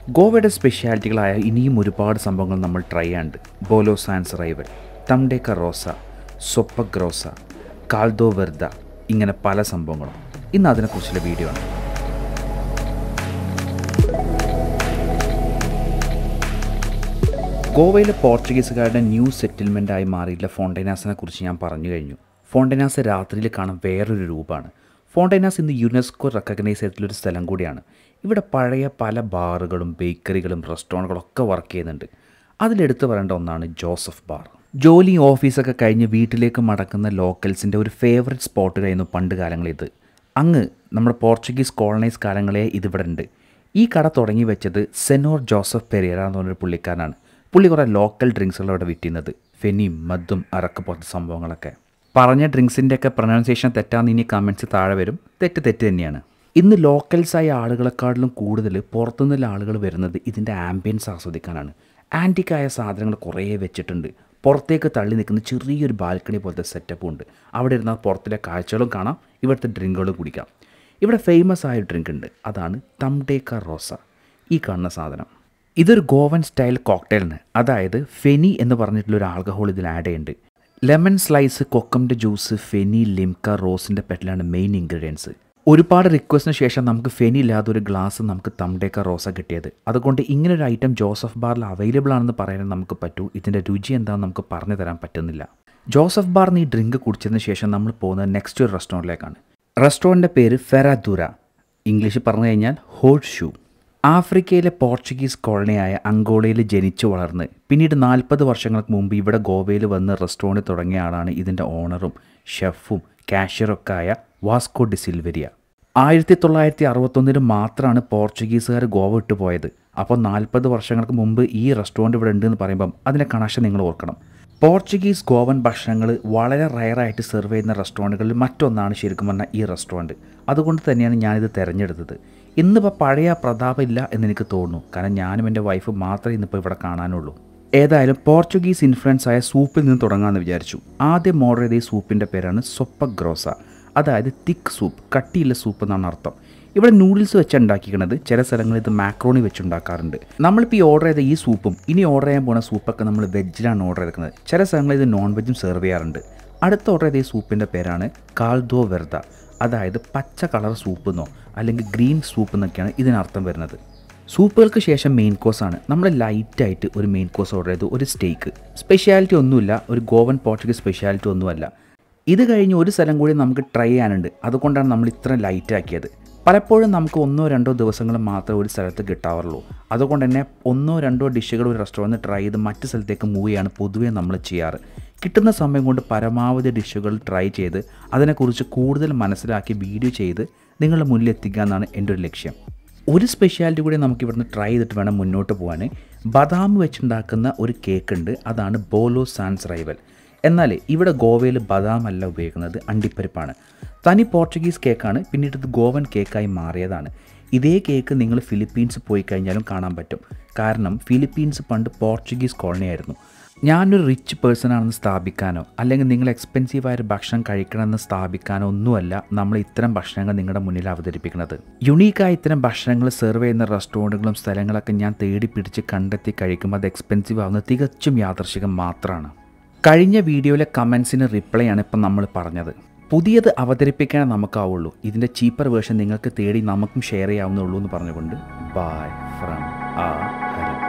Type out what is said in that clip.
ഗോവയുടെ സ്പെഷ്യാലിറ്റികളായ ഇനിയും ഒരുപാട് സംഭവങ്ങൾ നമ്മൾ ട്രൈ ചെയ്യാനുണ്ട് ബോലോ സാൻസ് റൈവൽ തംഡേക്ക റോസ സൊപ്പഗ്രോസ കാൽദോ വെർദ ഇങ്ങനെ പല സംഭവങ്ങളും ഇന്ന് അതിനെക്കുറിച്ചുള്ള വീഡിയോ ആണ് ഗോവയിലെ പോർച്ചുഗീസുകാരുടെ ന്യൂ സെറ്റിൽമെൻ്റായി മാറിയിട്ടുള്ള ഫോണ്ടൈനാസിനെ കുറിച്ച് ഞാൻ പറഞ്ഞു കഴിഞ്ഞു ഫോണ്ടൈനാസ് രാത്രിയിൽ കാണാൻ വേറൊരു രൂപമാണ് ഫോണ്ടൈനാസ് ഇന്ന് യുനെസ്കോ റെക്കഗ്നൈസ് ചെയ്തിട്ടുള്ളൊരു സ്ഥലം കൂടിയാണ് ഇവിടെ പഴയ പല ബാറുകളും ബേക്കറികളും റെസ്റ്റോറൻറ്റുകളും ഒക്കെ വർക്ക് ചെയ്യുന്നുണ്ട് അതിലെടുത്ത് പറയേണ്ട ഒന്നാണ് ജോസഫ് ബാർ ജോലി ഓഫീസൊക്കെ കഴിഞ്ഞ് വീട്ടിലേക്ക് മടക്കുന്ന ലോക്കൽസിൻ്റെ ഒരു ഫേവററ്റ് സ്പോട്ടുകളായിരുന്നു പണ്ട് കാലങ്ങളിൽ ഇത് അങ്ങ് നമ്മുടെ പോർച്ചുഗീസ് കോളനൈസ് കാലങ്ങളെ ഇതിവിടെ ഉണ്ട് ഈ കട തുടങ്ങി വെച്ചത് സെനോർ ജോസഫ് പെരിയറ എന്ന് പറഞ്ഞൊരു പുള്ളിക്കാരനാണ് പുള്ളി കുറേ ലോക്കൽ ഡ്രിങ്ക്സുകൾ അവിടെ വിറ്റുന്നത് ഫെനിയും മദ്ദും അറക്ക് പോലത്തെ സംഭവങ്ങളൊക്കെ പറഞ്ഞ ഡ്രിങ്ക്സിൻ്റെയൊക്കെ പ്രൊനൗൺസിയേഷൻ തെറ്റാന്ന് ഇനി കമൻറ്റ്സ് താഴെ വരും തെറ്റ് തെറ്റ് തന്നെയാണ് ഇന്ന് ലോക്കൽസായ ആളുകളെക്കാട്ടിലും കൂടുതൽ പുറത്തുനിന്നുള്ള ആളുകൾ വരുന്നത് ഇതിൻ്റെ ആംബിയൻസ് ആസ്വദിക്കാനാണ് ആൻറ്റിക്കായ സാധനങ്ങൾ കുറേ വെച്ചിട്ടുണ്ട് പുറത്തേക്ക് തള്ളി നിൽക്കുന്ന ചെറിയൊരു ബാൽക്കണി പോലത്തെ സെറ്റപ്പും ഉണ്ട് അവിടെ ഇരുന്നാൽ പുറത്തിലെ കാഴ്ചകളും കാണാം ഇവിടുത്തെ ഡ്രിങ്കുകളും കുടിക്കാം ഇവിടെ ഫേമസ് ആയ ഡ്രിങ്ക് ഉണ്ട് അതാണ് തംഡേക്ക റോസ ഈ കാണുന്ന സാധനം ഇതൊരു ഗോവൻ സ്റ്റൈൽ കോക്ടെയിലിന് അതായത് ഫെനി എന്ന് പറഞ്ഞിട്ടുള്ള ഒരു ആൽക്കഹോൾ ഇതിൽ ആഡ് ചെയ്യുന്നുണ്ട് ലെമൺ സ്ലൈസ് കൊക്കമിൻ്റെ ജ്യൂസ് ഫെനി ലിംക റോസിൻ്റെ പെറ്റലാണ് മെയിൻ ഇൻഗ്രീഡിയൻസ് ഒരുപാട് റിക്വസ്റ്റിന് ശേഷം നമുക്ക് ഫെനി ഇല്ലാതെ ഒരു ഗ്ലാസ് നമുക്ക് തംഡേക്ക റോസ കിട്ടിയത് അതുകൊണ്ട് ഇങ്ങനെ ഒരു ഐറ്റം ജോസഫ് ബാറിൽ അവൈലബിൾ ആണെന്ന് പറയാൻ നമുക്ക് പറ്റൂ ഇതിൻ്റെ രുചി എന്താണെന്ന് നമുക്ക് പറഞ്ഞു തരാൻ പറ്റുന്നില്ല ജോസഫ് ബാറിന് ഈ ഡ്രിങ്ക് കുടിച്ചതിന് ശേഷം നമ്മൾ പോകുന്നത് നെക്സ്റ്റ് ഒരു റെസ്റ്റോറൻറ്റിലേക്കാണ് റെസ്റ്റോറൻറ്റിൻ്റെ പേര് ഫെറാദുര ഇംഗ്ലീഷിൽ പറഞ്ഞു കഴിഞ്ഞാൽ ഹോട്ട് ഷൂ ആഫ്രിക്കയിലെ പോർച്ചുഗീസ് കോളനിയായ അങ്കോളയിൽ ജനിച്ചു വളർന്ന് പിന്നീട് നാൽപ്പത് വർഷങ്ങൾക്ക് മുമ്പ് ഇവിടെ ഗോവയിൽ വന്ന് റെസ്റ്റോറൻറ്റ് തുടങ്ങിയ ആളാണ് ഇതിൻ്റെ ഓണറും ഷെഫും കാഷ്യറൊക്കെ ആയ വാസ്കോ ഡി സിൽവരിയ ആയിരത്തി തൊള്ളായിരത്തി അറുപത്തൊന്നിന് മാത്രമാണ് പോർച്ചുഗീസുകാർ ഗോവ വിട്ടു പോയത് അപ്പോൾ നാൽപ്പത് വർഷങ്ങൾക്ക് മുമ്പ് ഈ റെസ്റ്റോറൻറ്റ് ഇവിടെ ഉണ്ടെന്ന് പറയുമ്പം അതിൻ്റെ കണക്ഷൻ നിങ്ങൾ ഓർക്കണം പോർച്ചുഗീസ് ഗോവൻ ഭക്ഷണങ്ങൾ വളരെ റയറായിട്ട് സെർവ് ചെയ്യുന്ന റെസ്റ്റോറൻറ്റുകളിൽ മറ്റൊന്നാണ് ശരിക്കും പറഞ്ഞാൽ ഈ റെസ്റ്റോറൻറ്റ് അതുകൊണ്ട് തന്നെയാണ് ഞാനിത് തിരഞ്ഞെടുത്തത് ഇന്നിപ്പോൾ പഴയ പ്രതാപമില്ല എന്ന് എനിക്ക് തോന്നുന്നു കാരണം ഞാനും എൻ്റെ വൈഫ് മാത്രമേ ഇന്നിപ്പോൾ ഇവിടെ കാണാനുള്ളൂ ഏതായാലും പോർച്ചുഗീസ് ഇൻഫ്ലുവൻസ് ആയ സൂപ്പിൽ നിന്ന് തുടങ്ങാമെന്ന് വിചാരിച്ചു ആദ്യം ഓർഡർ ചെയ്ത ഈ സൂപ്പിൻ്റെ പേരാണ് സൊപ്പഗ്രോസ അതായത് തിക്ക് സൂപ്പ് കട്ടിയുള്ള സൂപ്പ് എന്നാണ് അർത്ഥം ഇവിടെ നൂഡിൽസ് വെച്ച് ഉണ്ടാക്കിക്കുന്നത് ചില സ്ഥലങ്ങളിൽ ഇത് മാക്രോണി വെച്ച് ഉണ്ടാക്കാറുണ്ട് നമ്മളിപ്പോൾ ഈ ഓർഡർ ചെയ്ത ഈ സൂപ്പും ഇനി ഓർഡർ ചെയ്യാൻ പോകുന്ന സൂപ്പൊക്കെ നമ്മൾ വെജിലാണ് ഓർഡർ ചെയ്തിരിക്കുന്നത് ചില സ്ഥലങ്ങളിൽ ഇത് നോൺ വെജും സെർവ് ചെയ്യാറുണ്ട് അടുത്ത ഓർഡർ ചെയ്ത ഈ സൂപ്പിൻ്റെ പേരാണ് കാൽദോ വെർദ അതായത് പച്ച കളർ സൂപ്പ് എന്നോ അല്ലെങ്കിൽ ഗ്രീൻ സൂപ്പ് എന്നൊക്കെയാണ് ഇതിനർത്ഥം വരുന്നത് സൂപ്പുകൾക്ക് ശേഷം മെയിൻ കോഴ്സാണ് നമ്മൾ ലൈറ്റായിട്ട് ഒരു മെയിൻ കോഴ്സ് ഓർഡർ ചെയ്തു ഒരു സ്റ്റേക്ക് സ്പെഷ്യാലിറ്റി ഒന്നുമില്ല ഒരു ഗോവൻ പോർച്ചുഗീസ് സ്പെഷ്യാലിറ്റി ഒന്നുമല്ല ഇത് കഴിഞ്ഞ് ഒരു സ്ഥലം കൂടി നമുക്ക് ട്രൈ ചെയ്യാനുണ്ട് അതുകൊണ്ടാണ് നമ്മൾ ഇത്ര ലൈറ്റ് ആക്കിയത് പലപ്പോഴും നമുക്ക് ഒന്നോ രണ്ടോ ദിവസങ്ങൾ മാത്രമേ ഒരു സ്ഥലത്ത് കിട്ടാറുള്ളൂ അതുകൊണ്ട് തന്നെ ഒന്നോ രണ്ടോ ഡിഷുകൾ ഒരു റെസ്റ്റോറൻറ്റ് ട്രൈ ചെയ്ത് മറ്റ് സ്ഥലത്തേക്ക് മൂവ് ചെയ്യാണ് പൊതുവേ നമ്മൾ ചെയ്യാറ് കിട്ടുന്ന സമയം കൊണ്ട് പരമാവധി ഡിഷുകൾ ട്രൈ ചെയ്ത് അതിനെക്കുറിച്ച് കൂടുതൽ മനസ്സിലാക്കി വീഡിയോ ചെയ്ത് നിങ്ങളുടെ മുന്നിൽ എത്തിക്കുക എന്നാണ് എൻ്റെ ഒരു ലക്ഷ്യം ഒരു സ്പെഷ്യാലിറ്റി കൂടി നമുക്ക് ഇവിടുന്ന് ട്രൈ ചെയ്തിട്ട് വേണം മുന്നോട്ട് പോകാൻ ബദാം വെച്ചുണ്ടാക്കുന്ന ഒരു കേക്ക് ഉണ്ട് അതാണ് ബോലോ സാൻസ് റൈവൽ എന്നാൽ ഇവിടെ ഗോവയിൽ ബദാം അല്ല ഉപയോഗിക്കുന്നത് അണ്ടിപ്പരിപ്പാണ് തനി പോർച്ചുഗീസ് കേക്കാണ് പിന്നീട് ഇത് ഗോവൻ കേക്കായി മാറിയതാണ് ഇതേ കേക്ക് നിങ്ങൾ ഫിലിപ്പീൻസ് പോയി കഴിഞ്ഞാലും കാണാൻ പറ്റും കാരണം ഫിലിപ്പീൻസ് പണ്ട് പോർച്ചുഗീസ് കോളനി ആയിരുന്നു ഞാനൊരു റിച്ച് പേഴ്സൺ ആണെന്ന് സ്ഥാപിക്കാനോ അല്ലെങ്കിൽ നിങ്ങൾ എക്സ്പെൻസീവായ ഒരു ഭക്ഷണം കഴിക്കണമെന്ന് സ്ഥാപിക്കാനോ ഒന്നുമല്ല നമ്മൾ ഇത്തരം ഭക്ഷണങ്ങൾ നിങ്ങളുടെ മുന്നിൽ അവതരിപ്പിക്കുന്നത് യുണീക്കായ ഇത്തരം ഭക്ഷണങ്ങൾ സെർവ് ചെയ്യുന്ന റെസ്റ്റോറൻറ്റുകളും സ്ഥലങ്ങളൊക്കെ ഞാൻ തേടി പിടിച്ച് കണ്ടെത്തി കഴിക്കുമ്പോൾ അത് എക്സ്പെൻസീവ് ആവുന്നത് തികച്ചും യാദർശികം മാത്രമാണ് കഴിഞ്ഞ വീഡിയോയിലെ കമൻസിന് റിപ്ലൈ ആണ് ഇപ്പം നമ്മൾ പറഞ്ഞത് പുതിയത് അവതരിപ്പിക്കാനേ നമുക്കാവുള്ളൂ ഇതിൻ്റെ ചീപ്പർ വേർഷൻ നിങ്ങൾക്ക് തേടി നമുക്കും ഷെയർ ചെയ്യാവുന്നുള്ളൂ എന്ന് പറഞ്ഞുകൊണ്ട് ബൈ ഫ്രം ആ ഹരി